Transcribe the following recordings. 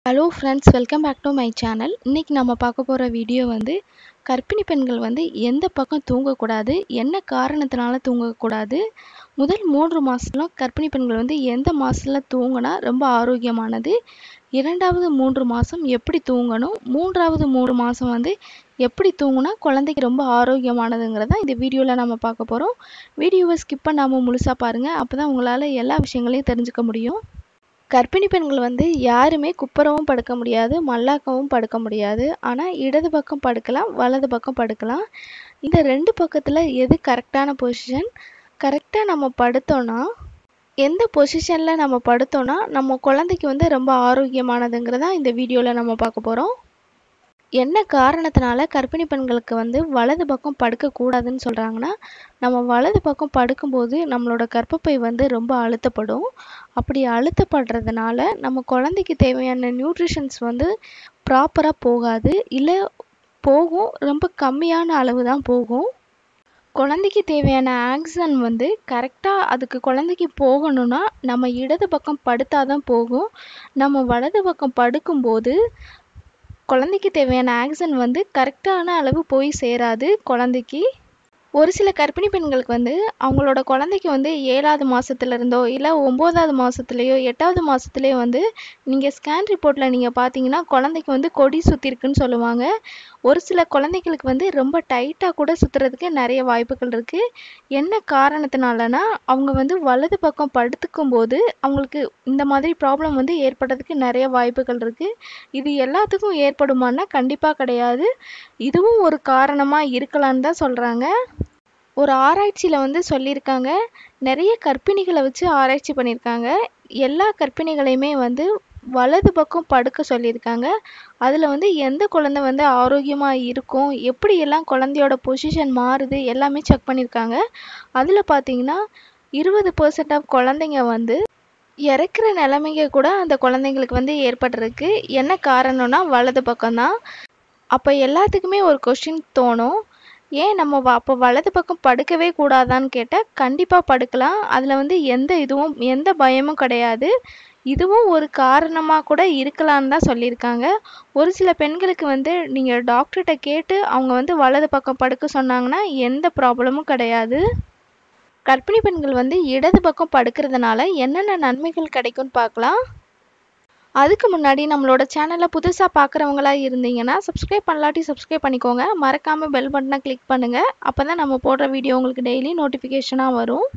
hello friends welcome back to my channel இன்றைக்கி நம்ம பார்க்க போகிற வீடியோ வந்து கர்ப்பிணி பெண்கள் வந்து எந்த பக்கம் தூங்கக்கூடாது என்ன காரணத்தினால தூங்கக்கூடாது முதல் மூன்று மாதத்துல கர்ப்பிணி பெண்கள் வந்து எந்த மாதத்தில் தூங்கினா ரொம்ப ஆரோக்கியமானது இரண்டாவது மூன்று மாதம் எப்படி தூங்கணும் மூன்றாவது மூன்று மாதம் வந்து எப்படி தூங்கினா குழந்தைக்கு ரொம்ப ஆரோக்கியமானதுங்கிறத இந்த வீடியோவில் நம்ம பார்க்க போகிறோம் வீடியோவை ஸ்கிப் பண்ணாமல் முழுசாக பாருங்கள் அப்போ தான் உங்களால் எல்லா விஷயங்களையும் தெரிஞ்சுக்க முடியும் கர்ப்பிணி பெண்கள் வந்து யாருமே குப்புறவும் படுக்க முடியாது மல்லாக்கவும் படுக்க முடியாது ஆனால் இடது பக்கம் படுக்கலாம் வலது பக்கம் படுக்கலாம் இந்த ரெண்டு பக்கத்தில் எது கரெக்டான பொசிஷன் கரெக்டாக நம்ம படுத்தோன்னா எந்த பொசிஷனில் நம்ம படுத்தோன்னா நம்ம குழந்தைக்கு வந்து ரொம்ப ஆரோக்கியமானதுங்கிறதா இந்த வீடியோவில் நம்ம பார்க்க போகிறோம் என்ன காரணத்தினால கர்ப்பிணி பெண்களுக்கு வந்து வலது பக்கம் படுக்கக்கூடாதுன்னு சொல்கிறாங்கன்னா நம்ம வலது பக்கம் படுக்கும்போது நம்மளோட கர்ப்பப்பை வந்து ரொம்ப அழுத்தப்படும் அப்படி அழுத்தப்படுறதுனால நம்ம குழந்தைக்கு தேவையான நியூட்ரிஷன்ஸ் வந்து ப்ராப்பராக போகாது இல்லை போகும் ரொம்ப கம்மியான அளவு தான் போகும் குழந்தைக்கு தேவையான ஆக்சிஜன் வந்து கரெக்டாக அதுக்கு குழந்தைக்கு போகணும்னா நம்ம இடது பக்கம் படுத்தாதான் போகும் நம்ம வலது பக்கம் படுக்கும்போது குழந்தைக்கு தேவையான ஆக்சிஜன் வந்து கரெக்டான அளவு போய் சேராது குழந்தைக்கு ஒரு சில கர்ப்பிணி பெண்களுக்கு வந்து அவங்களோட குழந்தைக்கு வந்து ஏழாவது மாதத்துல இருந்தோ இல்லை ஒம்போதாவது மாதத்துலேயோ எட்டாவது மாதத்துலேயோ வந்து நீங்கள் ஸ்கேன் ரிப்போர்ட்டில் நீங்கள் பார்த்தீங்கன்னா குழந்தைக்கு வந்து கொடி சுற்றிருக்குன்னு சொல்லுவாங்க ஒரு சில குழந்தைகளுக்கு வந்து ரொம்ப டைட்டாக கூட சுற்றுறதுக்கு நிறைய வாய்ப்புகள் இருக்குது என்ன காரணத்தினாலனா அவங்க வந்து வலது பக்கம் படுத்துக்கும் போது அவங்களுக்கு இந்த மாதிரி ப்ராப்ளம் வந்து ஏற்படுறதுக்கு நிறைய வாய்ப்புகள் இருக்குது இது எல்லாத்துக்கும் ஏற்படுமான்னா கண்டிப்பாக கிடையாது இதுவும் ஒரு காரணமாக இருக்கலான்னு தான் சொல்கிறாங்க ஒரு ஆராய்ச்சியில் வந்து சொல்லியிருக்காங்க நிறைய கர்ப்பிணிகளை வச்சு ஆராய்ச்சி பண்ணியிருக்காங்க எல்லா கர்ப்பிணிகளையுமே வந்து வலது பக்கம் படுக்க சொல்லியிருக்காங்க அதில் வந்து எந்த குழந்தை வந்து ஆரோக்கியமாக இருக்கும் எப்படியெல்லாம் குழந்தையோட பொசிஷன் மாறுது எல்லாமே செக் பண்ணியிருக்காங்க அதில் பார்த்தீங்கன்னா இருபது பர்சன்ட் ஆஃப் குழந்தைங்க வந்து இறக்குற நிலைமைங்க கூட அந்த குழந்தைங்களுக்கு வந்து ஏற்பட்டிருக்கு என்ன காரணம்னா வலது பக்கம்தான் அப்போ எல்லாத்துக்குமே ஒரு கொஷின் தோணும் ஏன் நம்ம வ அப்போ வலது பக்கம் படுக்கவே கூடாதான்னு கேட்டால் கண்டிப்பாக படுக்கலாம் அதில் வந்து எந்த இதுவும் எந்த பயமும் கிடையாது இதுவும் ஒரு காரணமாக கூட இருக்கலான்னு தான் சொல்லியிருக்காங்க ஒரு சில பெண்களுக்கு வந்து நீங்கள் டாக்டர்கிட்ட கேட்டு அவங்க வந்து வலது பக்கம் படுக்க சொன்னாங்கன்னா எந்த ப்ராப்ளமும் கிடையாது கர்ப்பிணி பெண்கள் வந்து இடது பக்கம் படுக்கிறதுனால என்னென்ன நன்மைகள் கிடைக்கும்னு பார்க்கலாம் அதுக்கு முன்னாடி நம்மளோட சேனலை புதுசாக பார்க்குறவங்களா இருந்தீங்கன்னா சப்ஸ்கிரைப் பண்ணலாட்டி சப்ஸ்கிரைப் பண்ணிக்கோங்க மறக்காமல் பெல் பட்டனை கிளிக் பண்ணுங்கள் அப்போ தான் நம்ம போடுற வீடியோ உங்களுக்கு டெய்லி நோட்டிஃபிகேஷனாக வரும்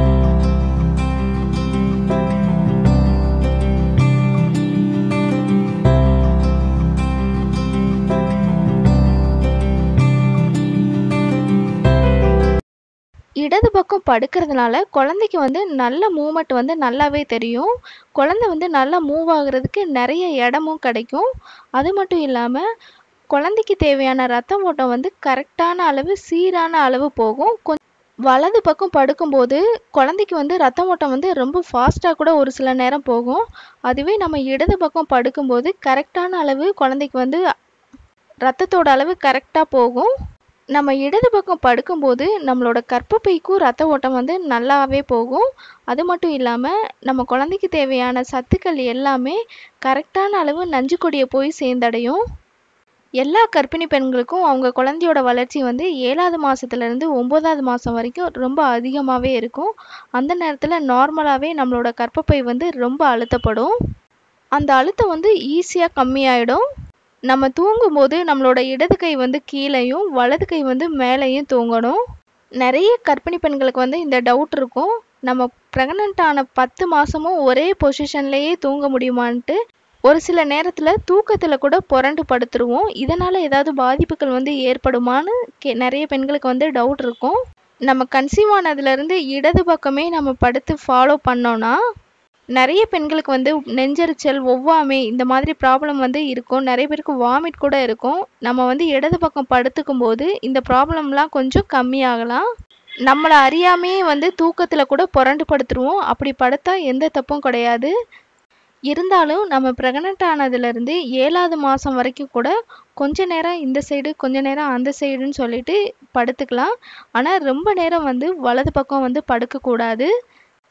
இடது பக்கம் படுக்கிறதுனால குழந்தைக்கு வந்து நல்ல மூமெண்ட் வந்து நல்லாவே தெரியும் குழந்தை வந்து நல்லா மூவ் ஆகுறதுக்கு நிறைய இடமும் கிடைக்கும் அது மட்டும் இல்லாமல் குழந்தைக்கு தேவையான ரத்த ஓட்டம் வந்து கரெக்டான அளவு சீரான அளவு போகும் கொஞ்சம் வலது பக்கம் படுக்கும்போது குழந்தைக்கு வந்து ரத்த ஓட்டம் வந்து ரொம்ப ஃபாஸ்ட்டாக கூட ஒரு சில நேரம் போகும் அதுவே நம்ம இடது பக்கம் படுக்கும்போது கரெக்டான அளவு குழந்தைக்கு வந்து ரத்தத்தோட அளவு கரெக்டாக போகும் நம்ம இடது பக்கம் படுக்கும்போது நம்மளோட கர்ப்பப்பைக்கும் ரத்த ஓட்டம் வந்து நல்லாவே போகும் அது மட்டும் இல்லாமல் நம்ம குழந்தைக்கு தேவையான சத்துக்கள் எல்லாமே கரெக்டான அளவு நஞ்சு கொடியை போய் சேர்ந்தடையும் எல்லா கர்ப்பிணி பெண்களுக்கும் அவங்க குழந்தையோட வளர்ச்சி வந்து ஏழாவது மாதத்துலேருந்து ஒம்போதாவது மாதம் வரைக்கும் ரொம்ப அதிகமாகவே இருக்கும் அந்த நேரத்தில் நார்மலாகவே நம்மளோட கர்ப்பப்பை வந்து ரொம்ப அழுத்தப்படும் அந்த அழுத்தம் வந்து ஈஸியாக கம்மியாயிடும் நம்ம தூங்கும்போது நம்மளோட இடது கை வந்து கீழேயும் வலது கை வந்து மேலேயும் தூங்கணும் நிறைய கர்ப்பிணி பெண்களுக்கு வந்து இந்த டவுட் இருக்கும் நம்ம ப்ரெக்னென்ட் ஆன பத்து மாதமும் ஒரே பொசிஷன்லேயே தூங்க முடியுமான்ட்டு ஒரு சில நேரத்தில் தூக்கத்தில் கூட புரண்டு படுத்துருவோம் இதனால் ஏதாவது பாதிப்புகள் வந்து ஏற்படுமான்னு கே நிறைய பெண்களுக்கு வந்து டவுட் இருக்கும் நம்ம கன்சீவ் ஆனதுலேருந்து இடது பக்கமே நம்ம படுத்து ஃபாலோ பண்ணோன்னா நிறைய பெண்களுக்கு வந்து நெஞ்செரிச்சல் ஒவ்வாமை இந்த மாதிரி ப்ராப்ளம் வந்து இருக்கும் நிறைய பேருக்கு வாமிட் கூட இருக்கும் நம்ம வந்து இடது பக்கம் படுத்துக்கும் போது இந்த ப்ராப்ளம்லாம் கொஞ்சம் கம்மியாகலாம் நம்மளை அறியாமையே வந்து தூக்கத்தில் கூட புரண்டு படுத்துருவோம் அப்படி படுத்தா எந்த தப்பும் கிடையாது இருந்தாலும் நம்ம ப்ரெக்னென்ட் ஆனதுலேருந்து ஏழாவது மாதம் வரைக்கும் கூட கொஞ்ச நேரம் இந்த சைடு கொஞ்ச நேரம் அந்த சைடுன்னு சொல்லிட்டு படுத்துக்கலாம் ஆனால் ரொம்ப நேரம் வந்து வலது பக்கம் வந்து படுக்கக்கூடாது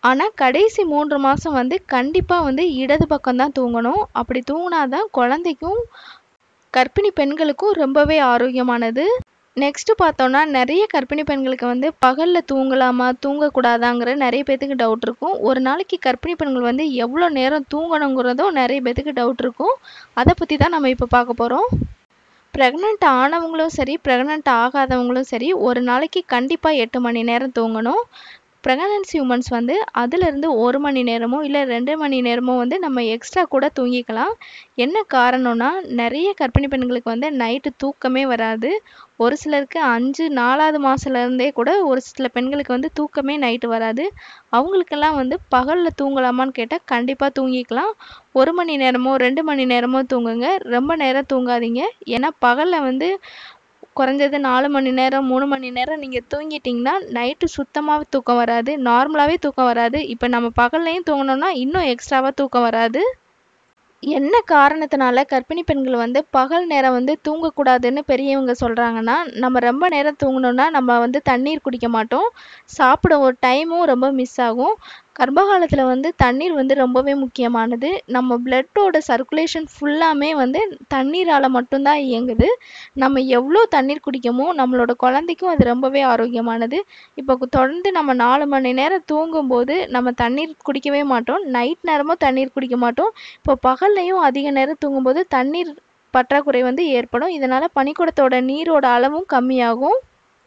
ஆனால் கடைசி மூன்று மாதம் வந்து கண்டிப்பாக வந்து இடது பக்கம் தான் தூங்கணும் அப்படி தூங்கினா தான் குழந்தைக்கும் கர்ப்பிணி பெண்களுக்கும் ரொம்பவே ஆரோக்கியமானது நெக்ஸ்ட் பார்த்தோம்னா நிறைய கர்ப்பிணி பெண்களுக்கு வந்து பகலில் தூங்கலாமா தூங்கக்கூடாதாங்கிற நிறைய பேத்துக்கு டவுட் இருக்கும் ஒரு நாளைக்கு கர்ப்பிணி பெண்கள் வந்து எவ்வளோ நேரம் தூங்கணுங்கிறதும் நிறைய பேத்துக்கு டவுட் இருக்கும் அதை பற்றி தான் நம்ம இப்போ பார்க்க போகிறோம் ப்ரெக்னென்ட் ஆனவங்களும் சரி ப்ரெக்னென்ட் ஆகாதவங்களும் சரி ஒரு நாளைக்கு கண்டிப்பாக எட்டு மணி நேரம் தூங்கணும் ப்ரெக்னன்சி உமன்ஸ் வந்து அதிலிருந்து ஒரு மணி நேரமோ இல்லை ரெண்டு மணி நேரமோ வந்து நம்ம எக்ஸ்ட்ரா கூட தூங்கிக்கலாம் என்ன காரணம்னா நிறைய கர்ப்பிணி பெண்களுக்கு வந்து நைட்டு தூக்கமே வராது ஒரு சிலருக்கு அஞ்சு நாலாவது மாதத்துலேருந்தே கூட ஒரு சில பெண்களுக்கு வந்து தூக்கமே நைட்டு வராது அவங்களுக்கெல்லாம் வந்து பகலில் தூங்கலாமான்னு கேட்டால் கண்டிப்பாக தூங்கிக்கலாம் ஒரு மணி நேரமோ ரெண்டு மணி நேரமோ தூங்குங்க ரொம்ப நேரம் தூங்காதீங்க ஏன்னா பகலில் வந்து குறைஞ்சது நாலு மணி நேரம் மூணு மணி நேரம் நீங்கள் தூங்கிட்டிங்கன்னா நைட்டு சுத்தமாகவே தூக்கம் வராது நார்மலாகவே தூக்கம் வராது இப்போ நம்ம பகல்லையும் தூங்கினோம்னா இன்னும் எக்ஸ்ட்ராவாக தூக்கம் வராது என்ன காரணத்தினால கர்ப்பிணி பெண்கள் வந்து பகல் நேரம் வந்து தூங்கக்கூடாதுன்னு பெரியவங்க சொல்கிறாங்கன்னா நம்ம ரொம்ப நேரம் தூங்கினோன்னா நம்ம வந்து தண்ணீர் குடிக்க மாட்டோம் சாப்பிட ஒரு டைமும் ரொம்ப மிஸ் ஆகும் கர்ப்ப காலத்தில் வந்து தண்ணீர் வந்து ரொம்பவே முக்கியமானது நம்ம பிளட்டோட சர்க்குலேஷன் ஃபுல்லாமே வந்து தண்ணீரால் மட்டும்தான் இயங்குது நம்ம எவ்வளோ தண்ணீர் குடிக்கமோ நம்மளோட குழந்தைக்கும் அது ரொம்பவே ஆரோக்கியமானது இப்போ தொடர்ந்து நம்ம நாலு மணி நேரம் தூங்கும்போது நம்ம தண்ணீர் குடிக்கவே மாட்டோம் நைட் நேரமும் தண்ணீர் குடிக்க மாட்டோம் இப்போ பகல்லையும் அதிக நேரம் தூங்கும்போது தண்ணீர் பற்றாக்குறை வந்து ஏற்படும் இதனால் பனிக்கூடத்தோட நீரோட அளவும் கம்மியாகும்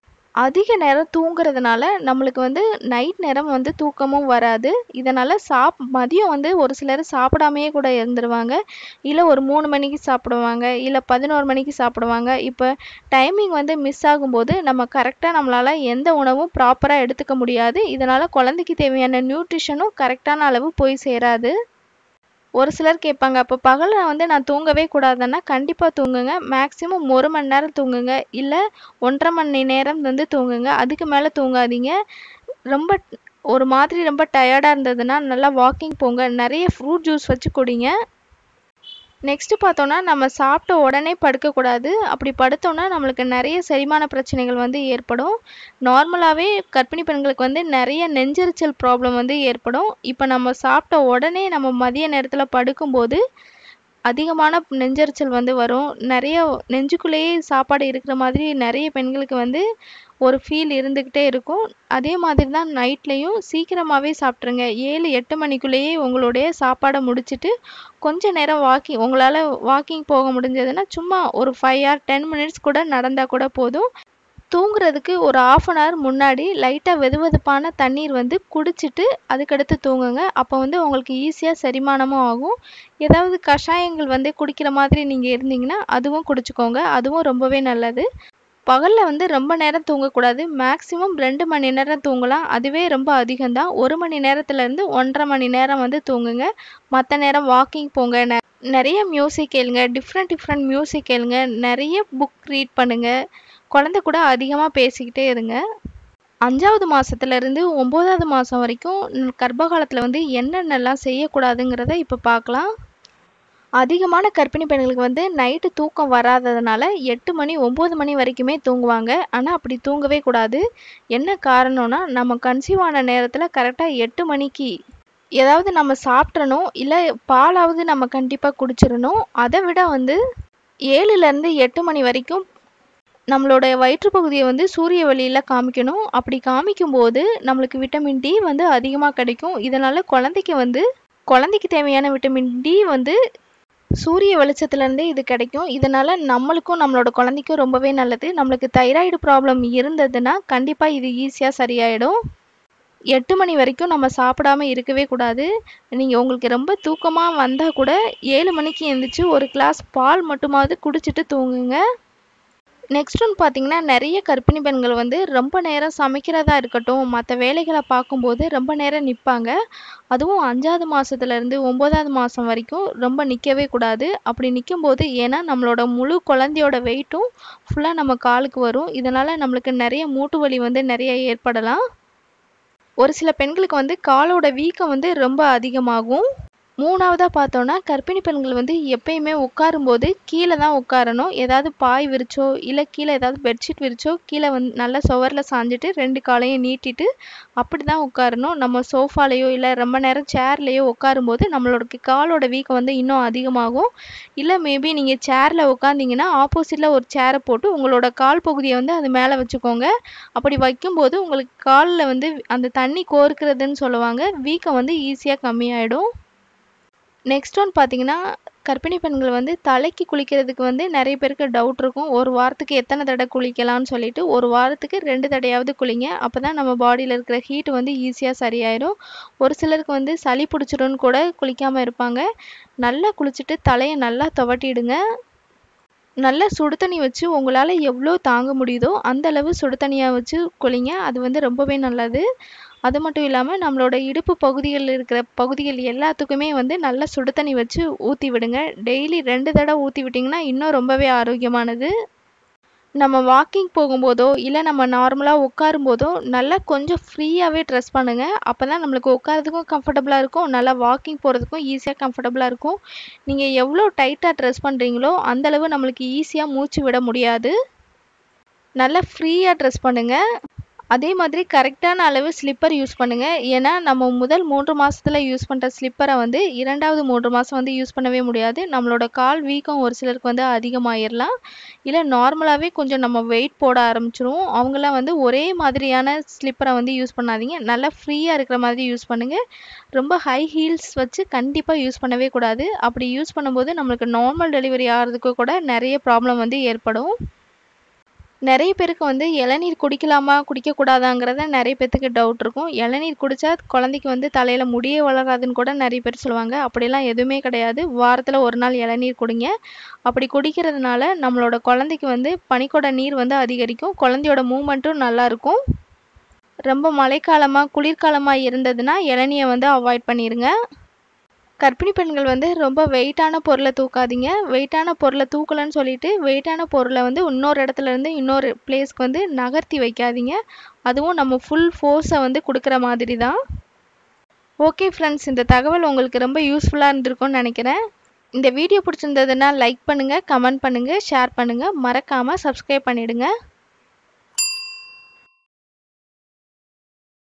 அதிக நேரம் தூங்குறதுனால நம்மளுக்கு வந்து நைட் நேரம் வந்து தூக்கமும் வராது இதனால் சாப் மதியம் வந்து ஒரு சிலர் சாப்பிடாமையே கூட இருந்துருவாங்க இல்லை ஒரு மூணு மணிக்கு சாப்பிடுவாங்க இல்லை பதினோரு மணிக்கு சாப்பிடுவாங்க இப்போ டைமிங் வந்து மிஸ் ஆகும்போது நம்ம கரெக்டாக நம்மளால் எந்த உணவும் ப்ராப்பராக எடுத்துக்க முடியாது இதனால் குழந்தைக்கு தேவையான நியூட்ரிஷனும் கரெக்டான அளவு போய் சேராது ஒரு சிலர் கேட்பாங்க அப்போ பகலில் வந்து நான் தூங்கவே கூடாதுன்னா கண்டிப்பாக தூங்குங்க மேக்ஸிமம் ஒரு மணி நேரம் தூங்குங்க இல்லை ஒன்றரை மணி நேரம் வந்து தூங்குங்க அதுக்கு மேலே தூங்காதீங்க ரொம்ப ஒரு மாதிரி ரொம்ப டயர்டாக இருந்ததுன்னா நல்லா வாக்கிங் போங்க நிறைய ஃப்ரூட் ஜூஸ் வச்சு குடிங்க நெக்ஸ்ட்டு பார்த்தோன்னா நம்ம சாப்பிட்ட உடனே படுக்கக்கூடாது அப்படி படுத்தோம்னா நம்மளுக்கு நிறைய செரிமான பிரச்சனைகள் வந்து ஏற்படும் நார்மலாகவே கர்ப்பிணி பெண்களுக்கு வந்து நிறைய நெஞ்செரிச்சல் ப்ராப்ளம் வந்து ஏற்படும் இப்போ நம்ம சாப்பிட்ட உடனே நம்ம மதிய நேரத்தில் படுக்கும்போது அதிகமான நெஞ்செரிச்சல் வந்து வரும் நிறைய நெஞ்சுக்குள்ளேயே சாப்பாடு இருக்கிற மாதிரி நிறைய பெண்களுக்கு வந்து ஒரு ஃபீல் இருந்துக்கிட்டே இருக்கும் அதே மாதிரி தான் நைட்லேயும் சீக்கிரமாகவே சாப்பிட்ருங்க ஏழு எட்டு மணிக்குள்ளேயே உங்களுடைய சாப்பாடை முடிச்சுட்டு கொஞ்ச நேரம் வாக்கிங் உங்களால் வாக்கிங் போக முடிஞ்சதுன்னா சும்மா ஒரு ஃபைவ் ஆர் டென் மினிட்ஸ் கூட நடந்தால் கூட போதும் தூங்குறதுக்கு ஒரு ஆஃப் அன் ஹவர் முன்னாடி லைட்டாக வெது வெதுப்பான தண்ணீர் வந்து குடிச்சிட்டு அதுக்கடுத்து தூங்குங்க அப்போ வந்து உங்களுக்கு ஈஸியாக செரிமானமும் ஆகும் ஏதாவது கஷாயங்கள் வந்து குடிக்கிற மாதிரி நீங்கள் இருந்தீங்கன்னா அதுவும் குடிச்சுக்கோங்க அதுவும் ரொம்பவே நல்லது பகலில் வந்து ரொம்ப நேரம் தூங்கக்கூடாது மேக்ஸிமம் ரெண்டு மணி நேரம் தூங்கலாம் அதுவே ரொம்ப அதிகம்தான் ஒரு மணி நேரத்துலேருந்து ஒன்றரை மணி நேரம் வந்து தூங்குங்க மற்ற நேரம் வாக்கிங் போங்க நெ நிறைய மியூசிக் கேளுங்க டிஃப்ரெண்ட் டிஃப்ரெண்ட் மியூசிக் கேளுங்க நிறைய புக் ரீட் பண்ணுங்கள் குழந்த கூட அதிகமாக பேசிக்கிட்டே இருங்க அஞ்சாவது மாதத்துலேருந்து ஒம்போதாவது மாதம் வரைக்கும் கர்ப்ப காலத்தில் வந்து என்னென்னலாம் செய்யக்கூடாதுங்கிறத இப்போ பார்க்கலாம் அதிகமான கர்ப்பிணி பெண்களுக்கு வந்து நைட்டு தூக்கம் வராததுனால எட்டு மணி ஒம்பது மணி வரைக்குமே தூங்குவாங்க ஆனால் அப்படி தூங்கவே கூடாது என்ன காரணம்னா நம்ம கன்சீவ் ஆன நேரத்தில் கரெக்டாக எட்டு மணிக்கு ஏதாவது நம்ம சாப்பிட்றணும் இல்லை பாலாவது நம்ம கண்டிப்பாக குடிச்சிடணும் அதை விட வந்து ஏழுலேருந்து எட்டு மணி வரைக்கும் நம்மளோட வயிற்றுப்பகுதியை வந்து சூரிய வெளியில் காமிக்கணும் அப்படி காமிக்கும்போது நம்மளுக்கு விட்டமின் டி வந்து அதிகமாக கிடைக்கும் இதனால் குழந்தைக்கு வந்து குழந்தைக்கு தேவையான விட்டமின் டி வந்து சூரிய வெளிச்சத்துலேருந்தே இது கிடைக்கும் இதனால் நம்மளுக்கும் நம்மளோட குழந்தைக்கும் ரொம்பவே நல்லது நம்மளுக்கு தைராய்டு ப்ராப்ளம் இருந்ததுன்னா கண்டிப்பாக இது ஈஸியாக சரியாயிடும் எட்டு மணி வரைக்கும் நம்ம சாப்பிடாம இருக்கவே கூடாது நீங்கள் உங்களுக்கு ரொம்ப தூக்கமாக வந்தால் கூட ஏழு மணிக்கு எழுந்திரிச்சு ஒரு கிளாஸ் பால் மட்டுமாவது குடிச்சிட்டு தூங்குங்க நெக்ஸ்ட் ஒன் பார்த்தீங்கன்னா நிறைய கர்ப்பிணி பெண்கள் வந்து ரொம்ப நேரம் சமைக்கிறதா இருக்கட்டும் மற்ற வேலைகளை பார்க்கும்போது ரொம்ப நேரம் நிற்பாங்க அதுவும் அஞ்சாவது மாதத்துலேருந்து ஒம்போதாவது மாதம் வரைக்கும் ரொம்ப நிற்கவே கூடாது அப்படி நிற்கும்போது ஏன்னா நம்மளோட முழு குழந்தையோட வெயிட்டும் ஃபுல்லாக நம்ம காலுக்கு வரும் இதனால் நம்மளுக்கு நிறைய மூட்டு வலி வந்து நிறைய ஏற்படலாம் ஒரு சில பெண்களுக்கு வந்து காலோட வீக்கம் வந்து ரொம்ப அதிகமாகும் மூணாவதாக பார்த்தோன்னா கர்ப்பிணி பெண்கள் வந்து எப்பயுமே உட்காரும்போது கீழே தான் உட்காரணும் ஏதாவது பாய் விரிச்சோ இல்லை கீழே ஏதாவது பெட்ஷீட் விரிச்சோ கீழே வந்து நல்லா சுவரில் சாஞ்சிட்டு ரெண்டு காலையும் நீட்டிட்டு அப்படி தான் உட்காரணும் நம்ம சோஃபாலேயோ இல்லை ரொம்ப நேரம் சேர்லேயோ உட்காரும்போது நம்மளோட காலோட வீக்கம் வந்து இன்னும் அதிகமாகும் இல்லை மேபி நீங்கள் சேரில் உட்காந்திங்கன்னா ஆப்போசிட்டில் ஒரு சேரை போட்டு உங்களோட கால் பகுதியை வந்து அது மேலே வச்சுக்கோங்க அப்படி வைக்கும்போது உங்களுக்கு காலில் வந்து அந்த தண்ணி கோர்க்கிறதுன்னு சொல்லுவாங்க வீக்கம் வந்து ஈஸியாக கம்மியாயிடும் நெக்ஸ்ட் ஒன் பார்த்தீங்கன்னா கர்ப்பிணி பெண்கள் வந்து தலைக்கு குளிக்கிறதுக்கு வந்து நிறைய பேருக்கு டவுட் இருக்கும் ஒரு வாரத்துக்கு எத்தனை தடவை குளிக்கலாம்னு சொல்லிட்டு ஒரு வாரத்துக்கு ரெண்டு தடையாவது குளிங்க அப்போ தான் நம்ம பாடியில் இருக்கிற ஹீட் வந்து ஈஸியாக சரியாயிடும் ஒரு சிலருக்கு வந்து சளி பிடிச்சிரும்னு கூட குளிக்காமல் இருப்பாங்க நல்லா குளிச்சுட்டு தலையை நல்லா துவட்டிடுங்க நல்லா சுடு தண்ணி வச்சு உங்களால் எவ்வளோ தாங்க முடியுதோ அந்த அளவு சுடு தண்ணியாக வச்சு குளிங்க அது வந்து ரொம்பவே நல்லது அது மட்டும் இல்லாமல் நம்மளோட இடுப்பு பகுதிகளில் இருக்கிற பகுதிகள் எல்லாத்துக்குமே வந்து நல்லா சுடு தண்ணி வச்சு ஊற்றி விடுங்க டெய்லி ரெண்டு தடவை ஊற்றி விட்டிங்கன்னா இன்னும் ரொம்பவே ஆரோக்கியமானது நம்ம வாக்கிங் போகும்போதோ இல்லை நம்ம நார்மலாக உட்காரும் போதோ நல்லா கொஞ்சம் ஃப்ரீயாகவே ட்ரெஸ் பண்ணுங்கள் அப்போ தான் நம்மளுக்கு உட்காரதுக்கும் கம்ஃபர்டபுளாக இருக்கும் நல்லா வாக்கிங் போகிறதுக்கும் ஈஸியாக கம்ஃபர்டபுளாக இருக்கும் நீங்கள் எவ்வளோ டைட்டாக ட்ரெஸ் பண்ணுறீங்களோ அந்தளவு நம்மளுக்கு ஈஸியாக மூச்சு விட முடியாது நல்லா ஃப்ரீயாக ட்ரெஸ் பண்ணுங்கள் அதே மாதிரி கரெக்டான அளவு ஸ்லிப்பர் யூஸ் பண்ணுங்கள் ஏன்னா நம்ம முதல் மூன்று மாதத்தில் யூஸ் பண்ணுற ஸ்லிப்பரை வந்து இரண்டாவது மூன்று மாதம் வந்து யூஸ் பண்ணவே முடியாது நம்மளோட கால் வீக்கம் ஒரு சிலருக்கு வந்து அதிகமாகிடலாம் இல்லை நார்மலாகவே கொஞ்சம் நம்ம வெயிட் போட ஆரம்பிச்சிருவோம் அவங்களாம் வந்து ஒரே மாதிரியான ஸ்லிப்பரை வந்து யூஸ் பண்ணாதீங்க நல்லா ஃப்ரீயாக இருக்கிற மாதிரி யூஸ் பண்ணுங்கள் ரொம்ப ஹை ஹீல்ஸ் வச்சு கண்டிப்பாக யூஸ் பண்ணவே கூடாது அப்படி யூஸ் பண்ணும்போது நம்மளுக்கு நார்மல் டெலிவரி ஆகிறதுக்கு கூட நிறைய ப்ராப்ளம் வந்து ஏற்படும் நிறைய பேருக்கு வந்து இளநீர் குடிக்கலாமா குடிக்கக்கூடாதாங்கிறத நிறைய பேர்த்துக்கு டவுட் இருக்கும் இளநீர் குடித்தா குழந்தைக்கு வந்து தலையில் முடியே வளராதுன்னு கூட நிறைய பேர் சொல்லுவாங்க அப்படிலாம் எதுவுமே கிடையாது வாரத்தில் ஒரு நாள் இளநீர் குடிங்க அப்படி குடிக்கிறதுனால நம்மளோட குழந்தைக்கு வந்து பனிக்கூட நீர் வந்து அதிகரிக்கும் குழந்தையோட மூமெண்ட்டும் நல்லாயிருக்கும் ரொம்ப மழைக்காலமாக குளிர்காலமாக இருந்ததுன்னா இளநியை வந்து அவாய்ட் பண்ணிடுங்க கர்ப்பிணி பெண்கள் வந்து ரொம்ப வெயிட்டான பொருளை தூக்காதீங்க வெயிட்டான பொருளை தூக்கலன்னு சொல்லிட்டு வெயிட்டான பொருளை வந்து இன்னொரு இடத்துல இருந்து இன்னொரு பிளேஸ்க்கு வந்து நகர்த்தி வைக்காதீங்க அதுவும் நம்ம ஃபுல் ஃபோர்ஸை வந்து கொடுக்குற மாதிரி தான் ஓகே ஃப்ரெண்ட்ஸ் இந்த தகவல் உங்களுக்கு ரொம்ப யூஸ்ஃபுல்லாக இருந்திருக்கும்னு நினைக்கிறேன் இந்த வீடியோ பிடிச்சிருந்ததுன்னா லைக் பண்ணுங்கள் கமெண்ட் பண்ணுங்கள் ஷேர் பண்ணுங்கள் மறக்காமல் சப்ஸ்கிரைப் பண்ணிவிடுங்க